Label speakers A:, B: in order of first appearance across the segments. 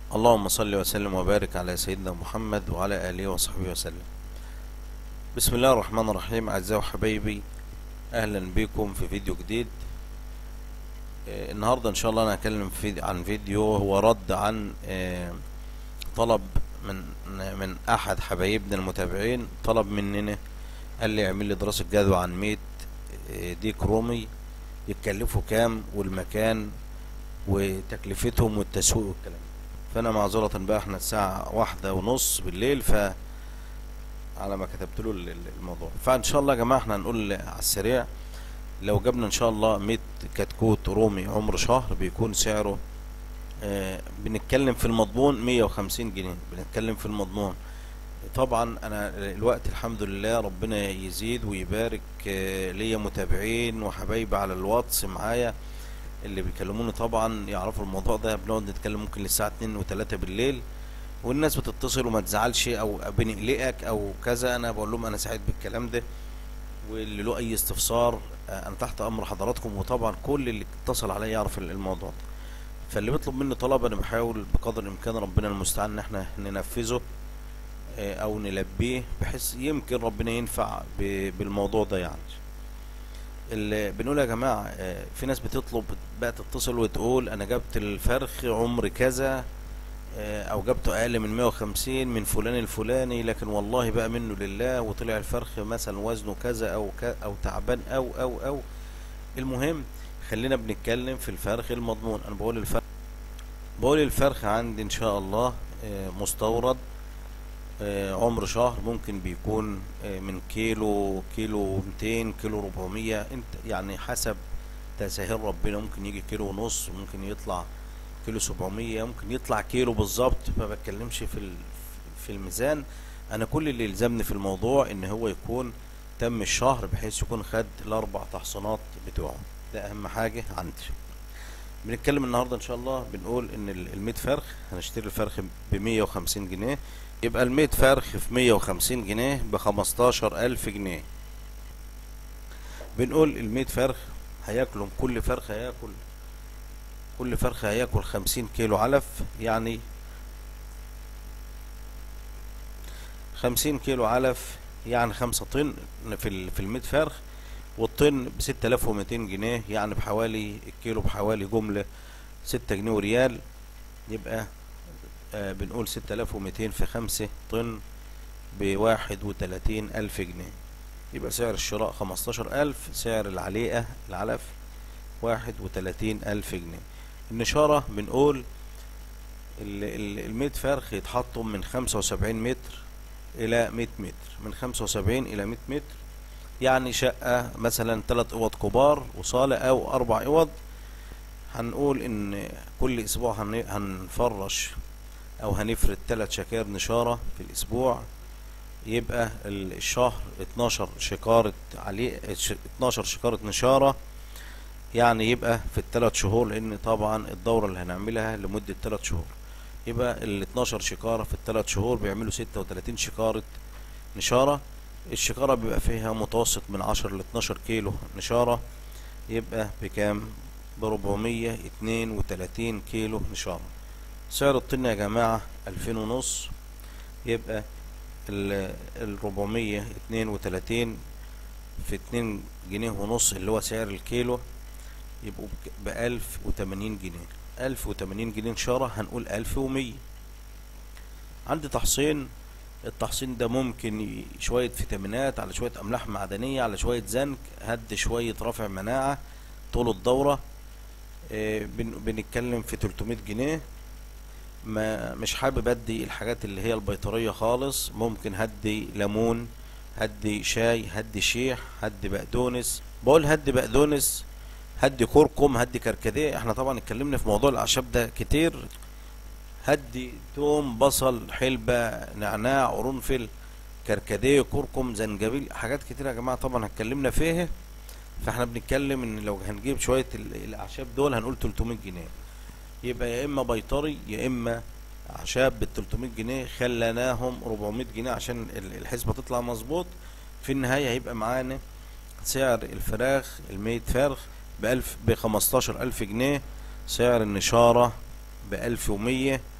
A: اللهم صل وسلم وبارك على سيدنا محمد وعلى آله وصحبه وسلم بسم الله الرحمن الرحيم أعزائي وحبايبي أهلا بكم في فيديو جديد آه، النهاردة إن شاء الله أنا هتكلم في عن فيديو هو رد عن آه، طلب من من أحد حبايبنا المتابعين طلب مننا قال لي اعمل لي دراسة جدوى عن 100 آه، ديك رومي يتكلفوا كام والمكان وتكلفتهم والتسويق والكلام فانا معذرة بقى احنا الساعة واحدة ونص بالليل ف على ما كتبت له ال- ال- الموضوع فان شاء الله يا جماعة احنا هنقول على السريع لو جبنا ان شاء الله 100 كتكوت رومي عمر شهر بيكون سعره آه بنتكلم في المضمون 150 جنيه بنتكلم في المضمون طبعا انا الوقت الحمد لله ربنا يزيد ويبارك آه ليا متابعين وحبايبي على الواتس معايا اللي بيكلموني طبعا يعرفوا الموضوع ده بنقعد نتكلم ممكن للساعة 2 و3 بالليل والناس بتتصل وما تزعلش او بنقلقك او كذا انا بقول لهم انا سعيد بالكلام ده واللي له اي استفسار آه، انا تحت امر حضراتكم وطبعا كل اللي اتصل عليا يعرف الموضوع ده فاللي بيطلب مني طلب انا بحاول بقدر الامكان ربنا المستعان ان احنا ننفذه آه، او نلبيه بحيث يمكن ربنا ينفع ب- بالموضوع ده يعني اللي بنقول يا جماعة آه، في ناس بتطلب بقى تتصل وتقول انا جبت الفرخ عمر كذا آه، او جبته اقل من 150 من فلان الفلاني لكن والله بقى منه لله وطلع الفرخ مثلا وزنه كذا او ك او تعبان او او او المهم خلينا بنتكلم في الفرخ المضمون انا بقول الفرخ بقول الفرخ عندي ان شاء الله آه، مستورد آه، عمر شهر ممكن بيكون آه، من كيلو كيلو 200 كيلو 400 انت يعني حسب تسهيل ربنا ممكن يجي كيلو ونص ممكن يطلع كيلو 700 ممكن يطلع كيلو بالظبط ما بتكلمش في ال- في الميزان انا كل اللي يلزمني في الموضوع ان هو يكون تم الشهر بحيث يكون خد الاربع تحصينات بتوعه ده اهم حاجة عندي بنتكلم النهاردة ان شاء الله بنقول ان ال- الميت فرخ هنشتري الفرخ ب 150 جنيه يبقى الميت فرخ في 150 جنيه ب 15000 جنيه بنقول الميت فرخ هياكلهم كل فرخ هياكل كل فرخة هياكل 50 كيلو علف يعني 50 كيلو علف يعني 5 طن في ال- في الميت فرخ والطن ب 6200 جنيه يعني بحوالي الكيلو بحوالي جملة 6 جنيه وريال يبقى آه بنقول 6200 في 5 طن بواحد وتلاتين ألف جنيه يبقى سعر الشراء 15000 سعر العليقة العلف واحد وتلاتين ألف جنيه النشارة بنقول ال- ال- الميت فرخ يتحطوا من خمسة وسبعين متر إلى مية متر من خمسة وسبعين إلى مية متر يعني شقة مثلا تلات أوض كبار وصالة أو أربع أوض هنقول إن كل أسبوع هن- هنفرش أو هنفرد تلات شكاير نشارة في الأسبوع يبقى ال- الشهر 12 شكارة عليه 12 شكارة نشارة يعني يبقى في الثلاث شهور لان طبعا الدورة اللي هنعملها لمدة ثلاث شهور يبقى ال 12 شكارة في الثلاث شهور بيعملوا 36 شكارة نشارة الشكارة بيبقى فيها متوسط من 10 ل 12 كيلو نشارة يبقى بكام ب 432 كيلو نشارة سعر الطن يا جماعة 2000 ونص يبقى ال ال 432 في 2 جنيه ونص اللي هو سعر الكيلو يبقوا ب 1080 جنيه 1080 جنيه نشارة هنقول 1100 عندي تحصين التحصين ده ممكن ي- شوية فيتامينات على شوية أملاح معدنية على شوية زنك هد شوية رفع مناعة طول الدورة آه، بن- بنتكلم في 300 جنيه ما مش حابب ادي الحاجات اللي هي البيطرية خالص ممكن هدي ليمون هدي شاي هدي شيح هدي بقدونس بقول هدي بقدونس هدي كركم هدي كركديه احنا طبعا اتكلمنا في موضوع الاعشاب ده كتير هدي توم بصل حلبة نعناع قرنفل كركديه كركم زنجبيل حاجات كتير يا جماعة طبعا اتكلمنا فيها فاحنا بنتكلم ان لو هنجيب شوية ال- الاعشاب دول هنقول 300 جنيه يبقى يا اما بيطري يا اما اعشاب بال 300 جنيه خليناهم 400 جنيه عشان ال- الحسبة تطلع مظبوط في النهاية هيبقى معانا سعر الفراخ الميت فرخ بألف بخمستاشر ألف جنيه سعر النشارة بألف ومية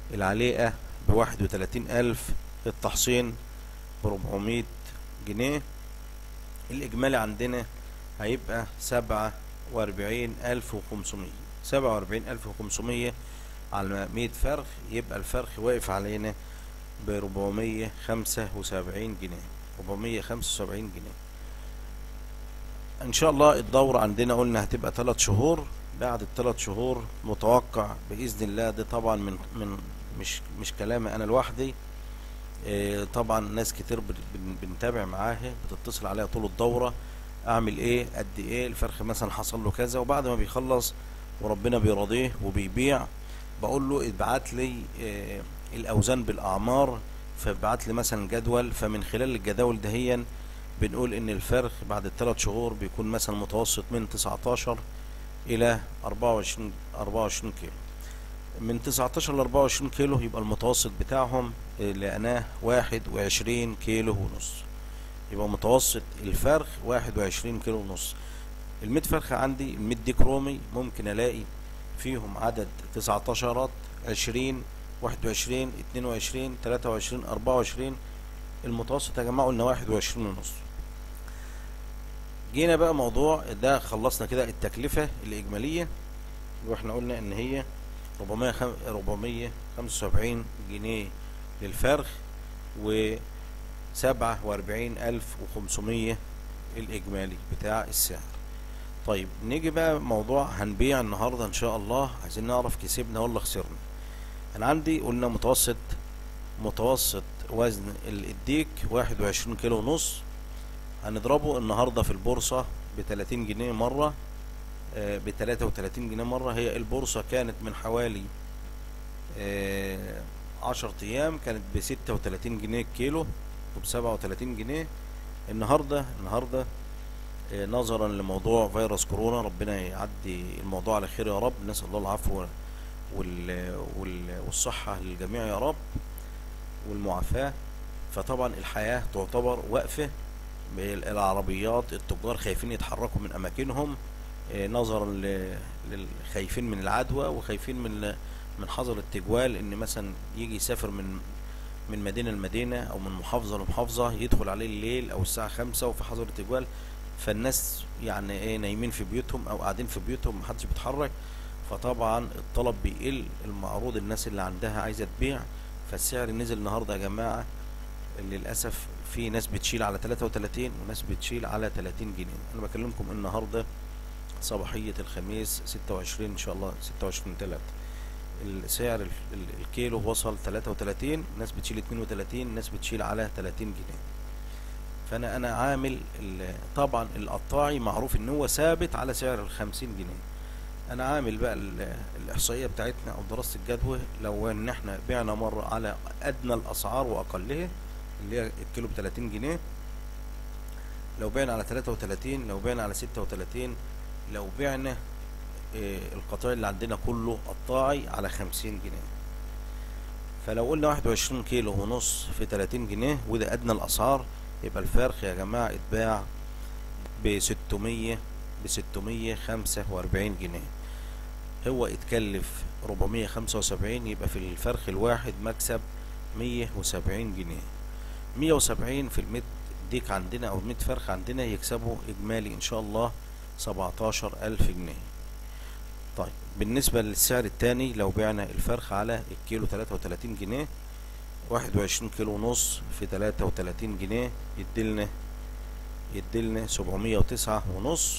A: العليقة بواحد وتلاتين ألف التحصين بربعمية جنيه الإجمالي عندنا هيبقى سبعة وأربعين ألف وخمسمية سبعة وأربعين ألف وخمسمية على مية فرخ يبقى الفرخ واقف علينا بربعمية خمسة وسبعين جنيه ربعمية خمسة وسبعين جنيه ان شاء الله الدورة عندنا قلنا هتبقى ثلاث شهور بعد الثلاث شهور متوقع باذن الله ده طبعا من من مش مش كلامي انا لوحدي إيه طبعا ناس كتير بن- بن- بنتابع معاها بتتصل عليها طول الدورة اعمل ايه قد ايه الفرخ مثلا حصل له كذا وبعد ما بيخلص وربنا بيرضيه وبيبيع بقول له ابعت لي إيه الاوزان بالاعمار فابعت لي مثلا جدول فمن خلال الجداول دهيا بنقول ان الفرخ بعد الثلاث شهور بيكون مثلا متوسط من 19 الى 24 24 كيلو من 19 ل 24 كيلو يبقى المتوسط بتاعهم آه، لقيناه 21 كيلو ونص يبقى متوسط الفرخ 21 كيلو ونص الميت فرخة عندي الميت ديك رومي ممكن الاقي فيهم عدد 19 20 21 22 23 24 المتوسط يا جماعه قلنا 21 ونص جينا بقى موضوع ده خلصنا كده التكلفة الإجمالية واحنا قلنا ان هي 400 خم- 475 جنيه للفرخ و 47500 الإجمالي بتاع السعر طيب نيجي بقى موضوع هنبيع النهاردة ان شاء الله عايزين نعرف كسبنا ولا خسرنا انا عندي قلنا متوسط متوسط وزن ال- الديك 21 كيلو ونص هنضربه النهارده في البورصة ب 30 جنيه مرة ب 33 جنيه مرة هي البورصة كانت من حوالي آه، 10 ايام كانت ب 36 جنيه الكيلو وب 37 جنيه النهارده النهارده آه، نظرا لموضوع فيروس كورونا ربنا يعدي الموضوع على خير يا رب نسأل الله العفو وال وال والصحة للجميع يا رب والمعافاة فطبعا الحياة تعتبر واقفة العربيات التجار خايفين يتحركوا من أماكنهم آه، نظرا ل- للخايفين من العدوى وخايفين من من حظر التجوال ان مثلا يجي يسافر من من مدينة لمدينة او من محافظة لمحافظة يدخل عليه الليل او الساعة خمسة وفي حظر التجوال فالناس يعني ايه نايمين في بيوتهم او قاعدين في بيوتهم محدش بيتحرك فطبعا الطلب بيقل المعروض الناس اللي عندها عايزة تبيع فالسعر نزل النهاردة يا جماعة للأسف في ناس بتشيل على 33 وناس بتشيل على 30 جنيه انا بكلمكم النهاردة صباحية الخميس 26 ان شاء الله 26 3 السعر ال- ال- الكيلو وصل 33 ناس بتشيل 32 ناس بتشيل على 30 جنيه فانا انا عامل ال- طبعا القطاعي معروف ان هو ثابت على سعر ال 50 جنيه انا عامل بقى ال- الاحصائيه بتاعتنا او دراسه الجدوى لو ان احنا بعنا مره على ادنى الاسعار واقلها اللي هي الكيلو ب 30 جنيه لو بعنا على 33 لو بعنا على 36 لو بعنا آه، القطاع اللي عندنا كله قطاعي على 50 جنيه فلو قلنا 21 كيلو ونص في 30 جنيه وده ادنى الاسعار يبقى الفرخ يا جماعه اتباع ب 600 ب 645 جنيه هو اتكلف 475 يبقى في الفرخ الواحد مكسب 170 جنيه 170 في الميت ديك عندنا او الميت فرخ عندنا يكسبوا اجمالي ان شاء الله 17000 جنيه طيب بالنسبة للسعر التاني لو بعنا الفرخ على الكيلو 33 جنيه 21 كيلو ونص في 33 جنيه يديلنا يديلنا 709 ونص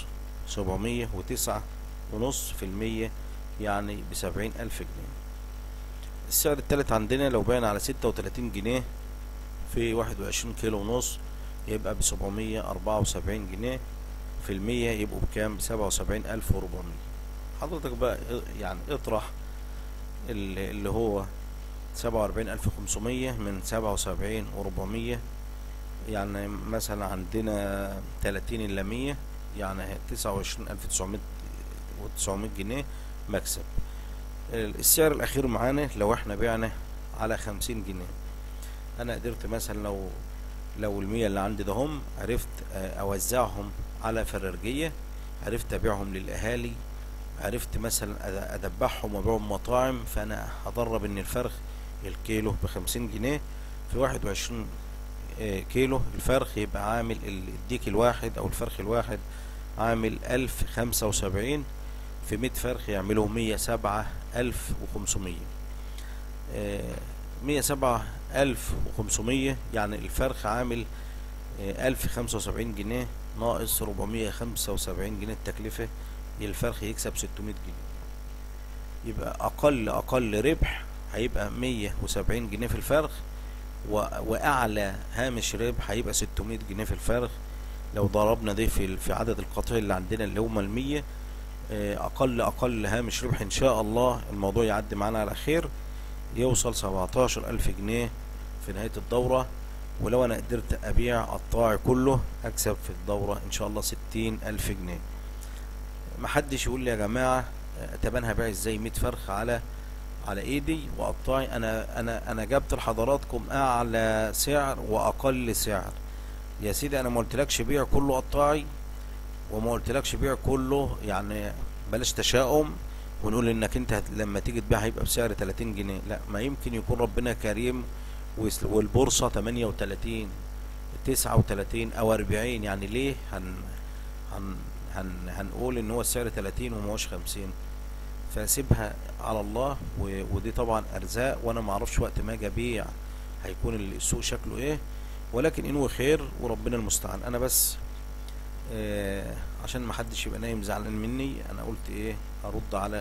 A: 709 ونص في المية يعني بسبعين ألف جنيه السعر التالت عندنا لو بعنا على 36 جنيه في 21 كيلو ونص يبقى بسبعمية أربعة وسبعين جنيه في المية يبقوا بكام بسبعة وسبعين ألف وربعمية حضرتك بقى ا- يعني اطرح ال- اللي هو سبعة وأربعين ألف خمسمية من سبعة وسبعين وربعمية يعني مثلا عندنا تلاتين إلا مية يعني تسعة وعشرين ألف تسعمية وتسعمية جنيه مكسب ال- السعر الأخير معانا لو احنا بعنا على خمسين جنيه أنا قدرت مثلا لو لو المية اللي عندي ده هم عرفت آه، أوزعهم على فرارجية عرفت أبيعهم للأهالي عرفت مثلا أد- أدبحهم وأبيعهم مطاعم فأنا هضرب إن الفرخ الكيلو بخمسين جنيه في واحد وعشرين كيلو الفرخ يبقى عامل الديك الواحد او الفرخ الواحد عامل ألف خمسة وسبعين في مية فرخ يعملوا مية سبعة ألف وخمسمية مية سبعة ألف وخمسمية يعني الفرخ عامل ألف خمسة وسبعين جنيه ناقص ربعمية خمسة وسبعين جنيه التكلفة الفرخ يكسب ستمية جنيه يبقى أقل أقل ربح هيبقى مية وسبعين جنيه في الفرخ وأعلى هامش ربح هيبقى ستمية جنيه في الفرخ لو ضربنا ده في في عدد القطيع اللي عندنا اللي هما المية أقل أقل هامش ربح إن شاء الله الموضوع يعدي معانا على خير يوصل سبعتاشر ألف جنيه في نهاية الدورة ولو أنا قدرت أبيع قطاعي كله أكسب في الدورة إن شاء الله ستين ألف جنيه محدش يقول لي يا جماعة طب أنا هبيع إزاي مية فرخ على على ايدي وقطاعي انا انا انا جبت لحضراتكم اعلى سعر واقل سعر يا سيدي انا ما قلتلكش بيع كله قطاعي وما قلتلكش بيع كله يعني بلاش تشاؤم ونقول انك انت لما تيجي تبيع هيبقى بسعر 30 جنيه لا ما يمكن يكون ربنا كريم والبورصة 38 39 او 40 يعني ليه هن هن هن هنقول ان هو السعر 30 وما هوش 50 فسيبها على الله ودي طبعا ارزاق وانا ما اعرفش وقت ما اجي ابيع هيكون السوق شكله ايه ولكن انه خير وربنا المستعان انا بس آه عشان ما حدش يبقى نايم زعلان مني انا قلت ايه ارد على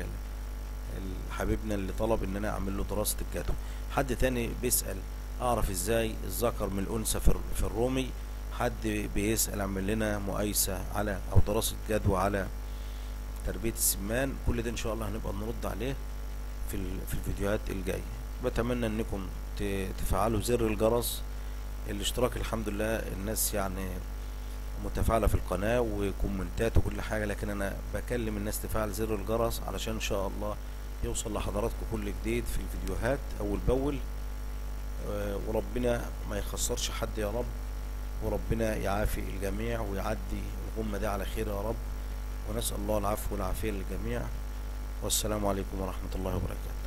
A: حبيبنا اللي طلب ان انا اعمل له دراسة الجدوى حد تاني بيسأل اعرف ازاي الذكر من الانثى في الرومي حد بيسأل اعمل لنا مقايسة على او دراسة جدوى على تربية السمان كل ده ان شاء الله هنبقى نرد عليه في في الفيديوهات الجاية بتمنى انكم تفعلوا زر الجرس الاشتراك الحمد لله الناس يعني متفاعلة في القناة وكومنتات وكل حاجة لكن انا بكلم الناس تفعل زر الجرس علشان ان شاء الله يوصل لحضراتكم كل جديد في الفيديوهات اول باول وربنا ما يخسرش حد يا رب وربنا يعافي الجميع ويعدي الغمة دي على خير يا رب ونسأل الله العفو والعافية للجميع والسلام عليكم ورحمة الله وبركاته